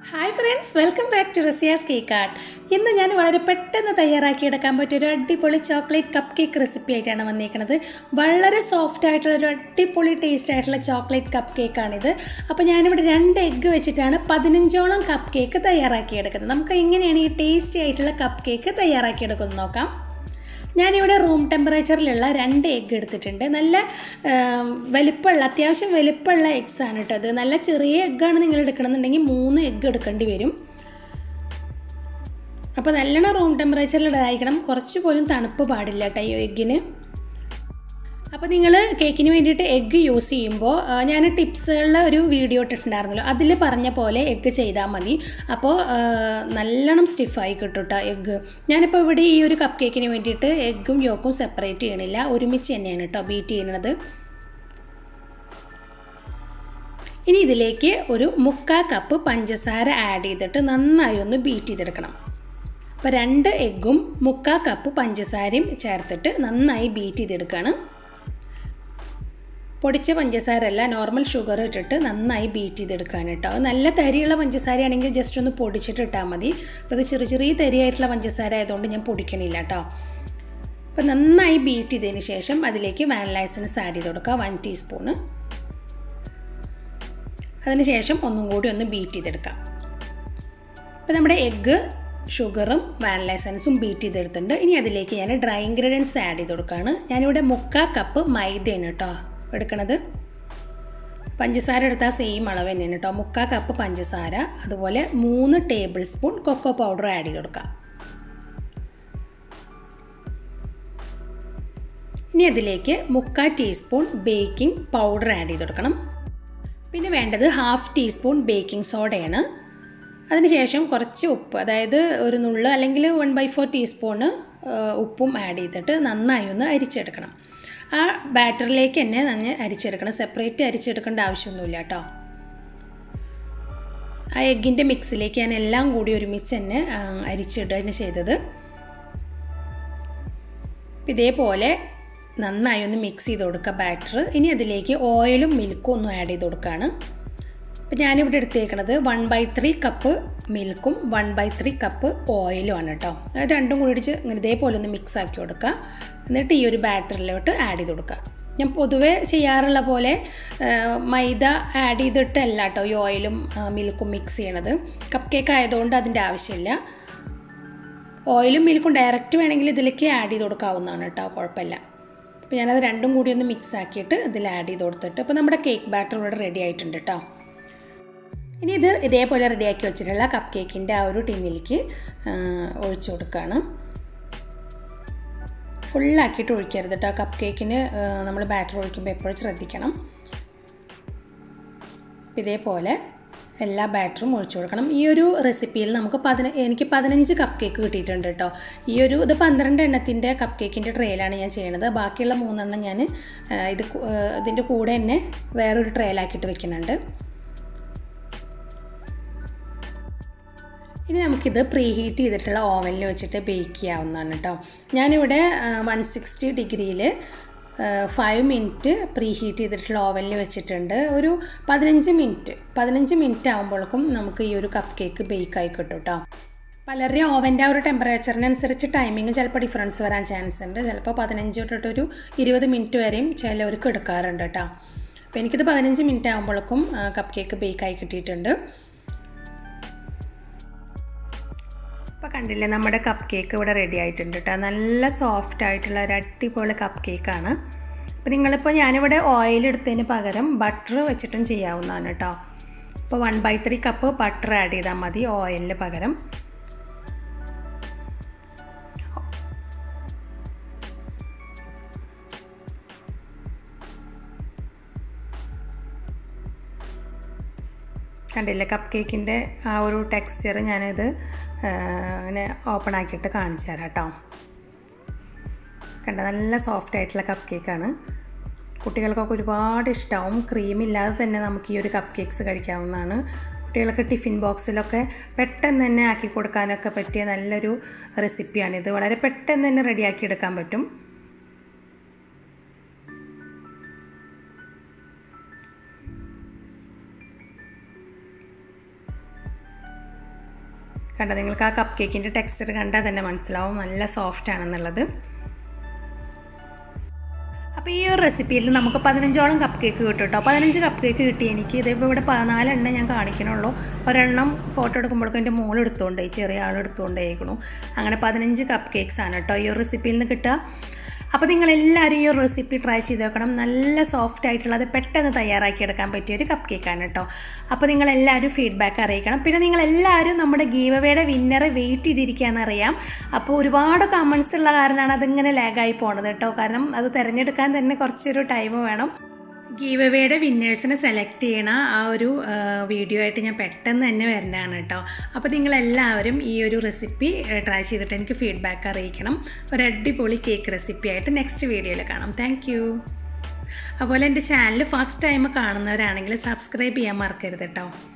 hi friends welcome back to Razia's cake art ഇന്ന് ഞാൻ വളരെ പെട്ടെന്ന് തയ്യാറാക്കിയെടുക്കാൻ പറ്റിയ ഒരു അടിപൊളി ചോക്ലേറ്റ് കപ്പ് കേക്ക് റെസിപ്പി ആയിട്ടാണ് വന്നിരിക്കുന്നത് വളരെ സോഫ്റ്റ് ആയിട്ടുള്ള ഒരു അടിപൊളി ടേസ്റ്റ് ആയിട്ടുള്ള ചോക്ലേറ്റ് കപ്പ് കേക്കാണിത് അപ്പോൾ ഞാനിവിടെ രണ്ട് എഗ്ഗ് വെച്ചിട്ടാണ് പതിനഞ്ചോളം കപ്പ് കേക്ക് തയ്യാറാക്കിയെടുക്കുന്നത് നമുക്ക് എങ്ങനെയാണ് ഈ ടേസ്റ്റി ആയിട്ടുള്ള കപ്പ് കേക്ക് തയ്യാറാക്കിയെടുക്കുന്നത് നോക്കാം ഞാനിവിടെ റൂം ടെമ്പറേച്ചറിലുള്ള രണ്ട് എഗ്ഗ് എടുത്തിട്ടുണ്ട് നല്ല വലിപ്പമുള്ള അത്യാവശ്യം വലിപ്പമുള്ള എഗ്സ് ആണ് കേട്ടോ അത് നല്ല ചെറിയ എഗ്ഗാണ് നിങ്ങൾ എടുക്കണമെന്നുണ്ടെങ്കിൽ മൂന്ന് എഗ്ഗ് എടുക്കേണ്ടി വരും അപ്പോൾ നല്ലോണം റൂം ടെമ്പറേച്ചറിലുള്ളതായിരിക്കണം കുറച്ച് പോലും തണുപ്പ് പാടില്ല കേട്ടോ ഈ എഗ്ഗിന് അപ്പോൾ നിങ്ങൾ കേക്കിന് വേണ്ടിയിട്ട് എഗ്ഗ് യൂസ് ചെയ്യുമ്പോൾ ഞാൻ ടിപ്സുകളിലെ ഒരു വീഡിയോ ഇട്ടിട്ടുണ്ടായിരുന്നല്ലോ അതിൽ പറഞ്ഞ പോലെ എഗ്ഗ് ചെയ്താൽ മതി അപ്പോൾ നല്ലോണം സ്റ്റിഫായി കിട്ടും കേട്ടോ എഗ്ഗ് ഞാനിപ്പോൾ ഇവിടെ ഈ ഒരു കപ്പ് കേക്കിന് വേണ്ടിയിട്ട് എഗ്ഗും യോക്കും സെപ്പറേറ്റ് ചെയ്യണില്ല ഒരുമിച്ച് തന്നെയാണ് കേട്ടോ ബീറ്റ് ചെയ്യുന്നത് ഇനി ഇതിലേക്ക് ഒരു മുക്കാ കപ്പ് പഞ്ചസാര ആഡ് ചെയ്തിട്ട് നന്നായി ഒന്ന് ബീറ്റ് ചെയ്തെടുക്കണം അപ്പോൾ രണ്ട് എഗ്ഗും മുക്കാ കപ്പ് പഞ്ചസാരയും ചേർത്തിട്ട് നന്നായി ബീറ്റ് ചെയ്തെടുക്കുകയാണ് പൊടിച്ച പഞ്ചസാര അല്ല നോർമൽ ഷുഗർ ഇട്ടിട്ട് നന്നായി ബീറ്റ് ചെയ്തെടുക്കാൻ കേട്ടോ അത് നല്ല തരിയുള്ള പഞ്ചസാര ആണെങ്കിൽ ജസ്റ്റ് ഒന്ന് പൊടിച്ചിട്ട് ഇട്ടാൽ മതി അപ്പോൾ ഇത് ചെറിയ ചെറിയ തരിയായിട്ടുള്ള പഞ്ചസാര ആയതുകൊണ്ട് ഞാൻ പൊടിക്കണില്ല കേട്ടോ അപ്പോൾ നന്നായി ബീറ്റ് ചെയ്തതിന് ശേഷം അതിലേക്ക് വാനില എസൻസ് ആഡ് ചെയ്ത് കൊടുക്കുക വൺ ടീസ്പൂണ് അതിനുശേഷം ഒന്നും കൂടി ഒന്ന് ബീറ്റ് ചെയ്തെടുക്കാം അപ്പോൾ നമ്മുടെ എഗ്ഗ് ഷുഗറും വാനില എസൻസും ബീറ്റ് ചെയ്തെടുത്തിട്ടുണ്ട് ഇനി അതിലേക്ക് ഞാൻ ഡ്രൈ ഇൻഗ്രീഡിയൻസ് ആഡ് ചെയ്ത് കൊടുക്കുകയാണ് ഞാനിവിടെ മുക്കാ കപ്പ് മൈദയാണ് കേട്ടോ എടുക്കണത് പഞ്ചസാര എടുത്താൽ സെയിം അളവ് തന്നെയാണ് കേട്ടോ മുക്കാൽ കപ്പ് പഞ്ചസാര അതുപോലെ മൂന്ന് tablespoon cocoa powder add ചെയ്ത് കൊടുക്കാം ഇനി അതിലേക്ക് മുക്കാൽ ടീസ്പൂൺ ബേക്കിംഗ് പൗഡർ ആഡ് ചെയ്ത് കൊടുക്കണം പിന്നെ വേണ്ടത് ഹാഫ് ടീസ്പൂൺ ബേക്കിംഗ് സോഡയാണ് അതിനുശേഷം കുറച്ച് ഉപ്പ് അതായത് ഒരു നുള്ള് അല്ലെങ്കിൽ വൺ ബൈ ഫോർ ടീസ്പൂണ് ഉപ്പും ആഡ് ചെയ്തിട്ട് നന്നായി ഒന്ന് അരിച്ചെടുക്കണം ആ ബാറ്ററിലേക്ക് തന്നെ നന്നെ അരിച്ചെടുക്കണം സെപ്പറേറ്റ് അരിച്ചെടുക്കേണ്ട ആവശ്യമൊന്നുമില്ല കേട്ടോ ആ എഗ്ഗിൻ്റെ മിക്സിലേക്ക് ഞാൻ എല്ലാം കൂടി ഒരുമിച്ച് തന്നെ അരിച്ചിടുകയാണ് ചെയ്തത് ഇതേപോലെ നന്നായി ഒന്ന് മിക്സ് ചെയ്ത് കൊടുക്കുക ബാറ്റർ ഇനി അതിലേക്ക് ഓയിലും മിൽക്കും ഒന്നും ആഡ് ചെയ്ത് കൊടുക്കുകയാണ് അപ്പോൾ ഞാനിവിടെ എടുത്തേക്കണത് വൺ ബൈ ത്രീ കപ്പ് മിൽക്കും വൺ ബൈ ത്രീ കപ്പ് ഓയിലും ആണ് കേട്ടോ അത് രണ്ടും കൂടി ഇടിച്ച് ഇങ്ങനെ ഇതേപോലെ ഒന്ന് മിക്സ് ആക്കി കൊടുക്കുക എന്നിട്ട് ഈ ഒരു ബാറ്ററിലോട്ട് ആഡ് ചെയ്ത് കൊടുക്കുക ഞാൻ പൊതുവേ ചെയ്യാറുള്ള പോലെ മൈദ ആഡ് ചെയ്തിട്ടല്ല കേട്ടോ ഈ ഓയിലും മിൽക്കും മിക്സ് ചെയ്യണത് കപ്പ് കേക്ക് ആയതുകൊണ്ട് അതിൻ്റെ ആവശ്യമില്ല ഓയിലും മിൽക്കും ഡയറക്റ്റ് വേണമെങ്കിൽ ഇതിലേക്ക് ആഡ് ചെയ്ത് കൊടുക്കാവുന്നതാണ് കേട്ടോ കുഴപ്പമില്ല അപ്പോൾ ഞാനത് രണ്ടും കൂടി ഒന്ന് മിക്സ് ആക്കിയിട്ട് ഇതിൽ ആഡ് ചെയ്ത് കൊടുത്തിട്ട് അപ്പോൾ നമ്മുടെ കേക്ക് ബാറ്റർ ഇവിടെ റെഡി ആയിട്ടുണ്ട് കേട്ടോ ഇനി ഇത് ഇതേപോലെ റെഡിയാക്കി വെച്ചിട്ടുള്ള കപ്പ് കേക്കിൻ്റെ ആ ഒരു ടിന്നിലേക്ക് ഒഴിച്ചു കൊടുക്കുകയാണ് ഫുള്ളാക്കിയിട്ട് ഒഴിക്കരുത് കേട്ടോ കപ്പ് കേക്കിന് നമ്മൾ ബാറ്റർ ഒഴിക്കുമ്പോൾ എപ്പോഴും ശ്രദ്ധിക്കണം ഇതേപോലെ എല്ലാ ബാറ്ററും ഒഴിച്ചു കൊടുക്കണം ഈ ഒരു റെസിപ്പിയിൽ നമുക്ക് പതിന എനിക്ക് പതിനഞ്ച് കപ്പ് കേക്ക് കിട്ടിയിട്ടുണ്ട് കേട്ടോ ഈ ഒരു ഇത് പന്ത്രണ്ട് എണ്ണത്തിൻ്റെ കപ്പ് കേക്കിൻ്റെ ട്രേയിലാണ് ഞാൻ ചെയ്യണത് ബാക്കിയുള്ള മൂന്നെണ്ണം ഞാൻ ഇത് ഇതിൻ്റെ കൂടെ തന്നെ വേറൊരു ട്രേയിലാക്കിയിട്ട് വെക്കുന്നുണ്ട് ഇനി നമുക്കിത് പ്രീ ഹീറ്റ് ചെയ്തിട്ടുള്ള ഓവനിൽ വെച്ചിട്ട് ബേക്ക് ചെയ്യാവുന്നതാണ് കേട്ടോ ഞാനിവിടെ വൺ സിക്സ്റ്റി ഡിഗ്രിയിൽ ഫൈവ് മിനിറ്റ് പ്രീ ഹീറ്റ് ചെയ്തിട്ടുള്ള ഓവനിൽ വെച്ചിട്ടുണ്ട് ഒരു പതിനഞ്ച് മിനിറ്റ് പതിനഞ്ച് മിനിറ്റ് ആകുമ്പോഴേക്കും നമുക്ക് ഈ ഒരു കപ്പ് കേക്ക് ബേക്ക് ആയി കിട്ടും കേട്ടോ പലരുടെയും ഓവൻ്റെ ആ ഒരു ടെമ്പറേച്ചറിനനുസരിച്ച് ടൈമിങ് ചിലപ്പോൾ ഡിഫറൻസ് വരാൻ ചാൻസ് ഉണ്ട് ചിലപ്പോൾ പതിനഞ്ച് തൊട്ടിട്ടൊരു ഇരുപത് മിനിറ്റ് വരെയും ചിലവർക്ക് എടുക്കാറുണ്ട് കേട്ടോ അപ്പോൾ എനിക്കിത് പതിനഞ്ച് മിനിറ്റ് ആകുമ്പോഴേക്കും കപ്പ് കേക്ക് ബേക്കായി കിട്ടിയിട്ടുണ്ട് അപ്പോൾ കണ്ടില്ലേ നമ്മുടെ കപ്പ് കേക്ക് ഇവിടെ റെഡി ആയിട്ടുണ്ട് കേട്ടോ നല്ല സോഫ്റ്റ് ആയിട്ടുള്ള ഒരു അടിപൊളി കപ്പ് കേക്കാണ് അപ്പോൾ നിങ്ങളിപ്പോൾ ഞാനിവിടെ ഓയിൽ എടുത്തതിന് പകരം ബട്ടർ വെച്ചിട്ടും ചെയ്യാവുന്നതാണ് കേട്ടോ അപ്പോൾ one by three cup butter add ചെയ്താൽ മതി ഓയിലിന് പകരം കണ്ടില്ലേ കപ്പ് കേക്കിൻ്റെ ആ ഒരു ടെക്സ്ചർ ഞാനിത് ഇങ്ങനെ ഓപ്പൺ ആക്കിയിട്ട് കാണിച്ചു തരാം കേട്ടോ കണ്ട നല്ല സോഫ്റ്റ് ആയിട്ടുള്ള കപ്പ് കേക്കാണ് കുട്ടികൾക്കൊക്കെ ഒരുപാട് ഇഷ്ടമാവും ക്രീം ഇല്ലാതെ തന്നെ നമുക്ക് ഈ ഒരു കപ്പ് കേക്ക്സ് കഴിക്കാവുന്നതാണ് കുട്ടികൾക്ക് ടിഫിൻ ബോക്സിലൊക്കെ പെട്ടെന്ന് തന്നെ ആക്കി കൊടുക്കാനൊക്കെ പറ്റിയ നല്ലൊരു റെസിപ്പിയാണിത് വളരെ പെട്ടെന്ന് തന്നെ റെഡിയാക്കി എടുക്കാൻ പറ്റും കണ്ടോ നിങ്ങൾക്ക് ആ കപ്പ് കേക്കിൻ്റെ ടെക്സ്ചർ കണ്ടാൽ തന്നെ മനസ്സിലാവും നല്ല സോഫ്റ്റ് ആണെന്നുള്ളത് അപ്പോൾ ഈ ഒരു റെസിപ്പിയിൽ നമുക്ക് പതിനഞ്ചോളം കപ്പ് കേക്ക് കിട്ടും കേട്ടോ പതിനഞ്ച് കപ്പ് കേക്ക് കിട്ടി എനിക്ക് ഇതിപ്പോൾ ഇവിടെ പതിനാലെണ്ണം ഞാൻ കാണിക്കണുള്ളൂ ഒരെണ്ണം ഫോട്ടോ എടുക്കുമ്പോഴേക്കും എൻ്റെ മോൾ എടുത്തുകൊണ്ട് ചെറിയ ആൾ എടുത്തുകൊണ്ടേക്കണു അങ്ങനെ പതിനഞ്ച് കപ്പ് കേക്ക്സ് ആണ് കേട്ടോ ഈ ഒരു റെസിപ്പിയിൽ നിന്ന് കിട്ടുക അപ്പോൾ നിങ്ങൾ എല്ലാവരും ഈ ഒരു റെസിപ്പി ട്രൈ ചെയ്ത് നോക്കണം നല്ല സോഫ്റ്റ് ആയിട്ടുള്ളത് പെട്ടെന്ന് തയ്യാറാക്കി എടുക്കാൻ പറ്റിയ ഒരു കപ്പ് കേക്കാണ് കേട്ടോ അപ്പോൾ നിങ്ങൾ എല്ലാവരും ഫീഡ്ബാക്ക് അറിയിക്കണം പിന്നെ നിങ്ങൾ എല്ലാവരും നമ്മുടെ ഗീവവേയുടെ വിന്നറെ വെയിറ്റ് ചെയ്തിരിക്കുകയെന്ന് അറിയാം അപ്പോൾ ഒരുപാട് കമൻസ് ഉള്ള കാരണമാണ് അതിങ്ങനെ ലാഗായി പോണത് കേട്ടോ കാരണം അത് തിരഞ്ഞെടുക്കാൻ തന്നെ കുറച്ചൊരു ടൈം വേണം ഗീവവേയുടെ വിന്നേഴ്സിനെ സെലക്ട് ചെയ്യണ ആ ഒരു വീഡിയോ ആയിട്ട് ഞാൻ പെട്ടെന്ന് തന്നെ വരുന്നതാണ് കേട്ടോ അപ്പോൾ നിങ്ങളെല്ലാവരും ഈ ഒരു റെസിപ്പി ട്രൈ ചെയ്തിട്ട് എനിക്ക് ഫീഡ്ബാക്ക് അറിയിക്കണം ഒരു അടിപൊളി കേക്ക് റെസിപ്പി ആയിട്ട് നെക്സ്റ്റ് വീഡിയോയിൽ കാണാം താങ്ക് യു അതുപോലെ എൻ്റെ ചാനൽ ഫസ്റ്റ് ടൈം കാണുന്നവരാണെങ്കിൽ സബ്സ്ക്രൈബ് ചെയ്യാൻ മറക്കരുത് കേട്ടോ